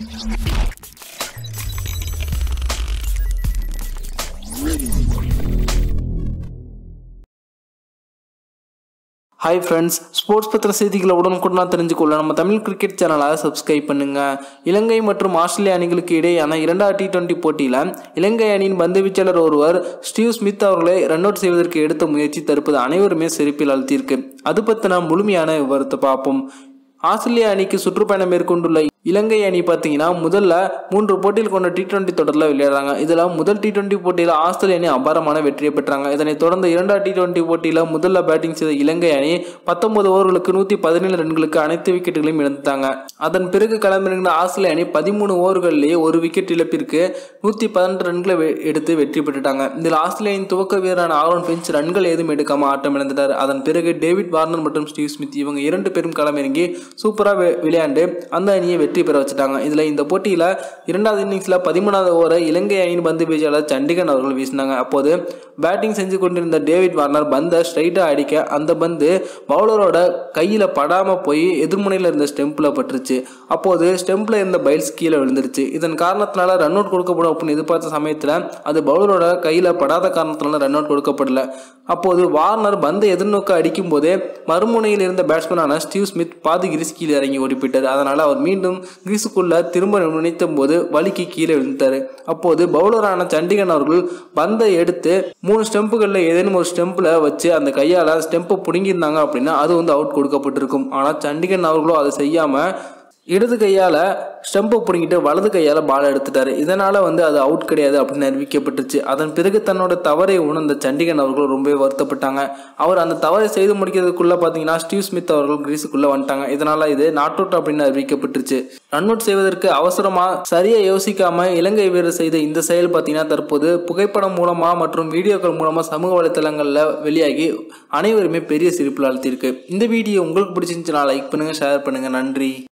hi friends sports பத்திர செய்திகளை உடனுக்குடனாக தெரிஞ்சுக்கொள்ள நம்ம தமிழ் கிரிக்கெட் சேனலை சப்ஸ்கிரைப் பண்ணுங்க இலங்கை மற்றும் ஆஸ்திரேலிய அணிகளுக்கு இடையேயான இரண்டாவது டி டுவெண்ட்டி போட்டியில் இலங்கை அணியின் பந்து வீச்சாளர் ஒருவர் ஸ்டீவ் ஸ்மித் அவர்களை ரன் அவுட் செய்வதற்கு எடுத்த முயற்சி தற்போது அனைவருமே சிறப்பில் அழுத்தியிருக்கு அது பற்றின முழுமையான விவரத்தை பார்ப்போம் ஆஸ்திரேலிய அணிக்கு சுற்றுப்பயணம் மேற்கொண்டுள்ள இலங்கை அணி பார்த்தீங்கன்னா முதல்ல மூன்று போட்டியில் கொண்ட டி டுவெண்ட்டி தொடரில் விளையாடுறாங்க இதில் முதல் டி டுவெண்ட்டி போட்டியில் ஆஸ்திரேலிய அணி அபாரமான வெற்றியை பெற்றாங்க இதனைத் தொடர்ந்து இரண்டாவது டி டுவெண்ட்டி போட்டியில் முதல்ல பேட்டிங் செய்த இலங்கை அணி பத்தொன்பது ஓவர்களுக்கு நூற்றி பதினேழு ரன்களுக்கு அனைத்து விக்கெட்டுகளையும் இழந்தாங்க அதன் பிறகு களமிறங்கின ஆஸ்திரேலிய அணி பதிமூணு ஓவர்களிலேயே ஒரு விக்கெட் இழப்பிற்கு நூற்றி பதினெட்டு ரன்களை வெ- எடுத்து வெற்றி பெற்றுட்டாங்க இதில் ஆஸ்திரேலியாவின் துவக்க வீரரான ஆரோன் பிஞ்ச் ரன்கள் ஏதும் எடுக்காம ஆட்டம் இழந்துட்டார் அதன் பிறகு டேவிட் வார்னர் மற்றும் ஸ்டீவ் ஸ்மித் இவங்க இரண்டு பேரும் களமிறங்கி சூப்பராக விளையாண்டு அந்த அணியை வெற்றி பெற வச்சுட்டாங்க இதில் இந்த போட்டியில் இரண்டாவது இன்னிங்ஸில் பதிமூணாவது ஓவரை இலங்கை அணியின் பந்து வீச்சாளர் சண்டிகன் அவர்கள் வீசினாங்க அப்போது பேட்டிங் செஞ்சு கொண்டிருந்த டேவிட் வார்னர் பந்தை ஸ்ட்ரைட்டாக அடிக்க அந்த பந்து பவுலரோட கையில் படாமல் போய் எதிர்முனையில் இருந்த ஸ்டெம்பில் பட்டுருச்சு அப்போது ஸ்டெம்பில் இருந்த பைல்ஸ் கீழே விழுந்துருச்சு இதன் காரணத்தினால ரன் அவுட் கொடுக்கப்படும் அப்படின்னு எதிர்பார்த்த சமயத்தில் அது பவுலரோட கையில் படாத காரணத்தினால ரன் அவுட் கொடுக்கப்படல அப்போது வார்னர் பந்தை எதிர்நோக்க அடிக்கும் போதே மறுமுனையில் இருந்த பேட்ஸ்மேனான ஸ்டீவ் ஸ்மித் பாதி கிரீஸ் கீழே இறங்கி ஓடி போயிட்டார் அதனால் அவர் மீண்டும் கிரீஸுக்குள்ள திரும்ப நினைத்த போது வலிக்கு கீழே விழுந்தார் அப்போது பவுலரான சண்டிகன் அவர்கள் பந்தை எடுத்து மூணு ஸ்டெம்புகளில் ஏதேனும் ஒரு ஸ்டெம்பில் வச்சு அந்த கையால் ஸ்டெம்பை பிடுங்கியிருந்தாங்க அப்படின்னா அது வந்து அவுட் கொடுக்கப்பட்டிருக்கும் ஆனால் சண்டிகன் அவர்களும் அதை செய்யாமல் இடது கையால் ஸ்டெம்பை பிடுங்கிட்டு வலது கையால் பால் எடுத்துட்டாரு இதனால் வந்து அது அவுட் கிடையாது அப்படின்னு அறிவிக்கப்பட்டுச்சு அதன் பிறகு தன்னோட தவறை உணர்ந்த சண்டிகன் அவர்கள் ரொம்பவே வருத்தப்பட்டாங்க அவர் அந்த தவறை செய்து முடிக்கிறதுக்குள்ள பார்த்தீங்கன்னா ஸ்டீவ் ஸ்மித் அவர்கள் கிரீஸுக்குள்ள வந்துட்டாங்க இதனால இது நாட் அவுட் அப்படின்னு அறிவிக்கப்பட்டுருச்சு ரன் அவுட் செய்வதற்கு அவசரமா சரியா யோசிக்காம இலங்கை வீரர் செய்த இந்த செயல் பார்த்தீங்கன்னா தற்போது புகைப்படம் மூலமா மற்றும் வீடியோக்கள் மூலமா சமூக வலைத்தளங்களில் வெளியாகி அனைவருமே பெரிய சிரிப்பில் அழுத்தியிருக்கு இந்த வீடியோ உங்களுக்கு பிடிச்சிருந்துச்சுன்னா லைக் பண்ணுங்க ஷேர் பண்ணுங்க நன்றி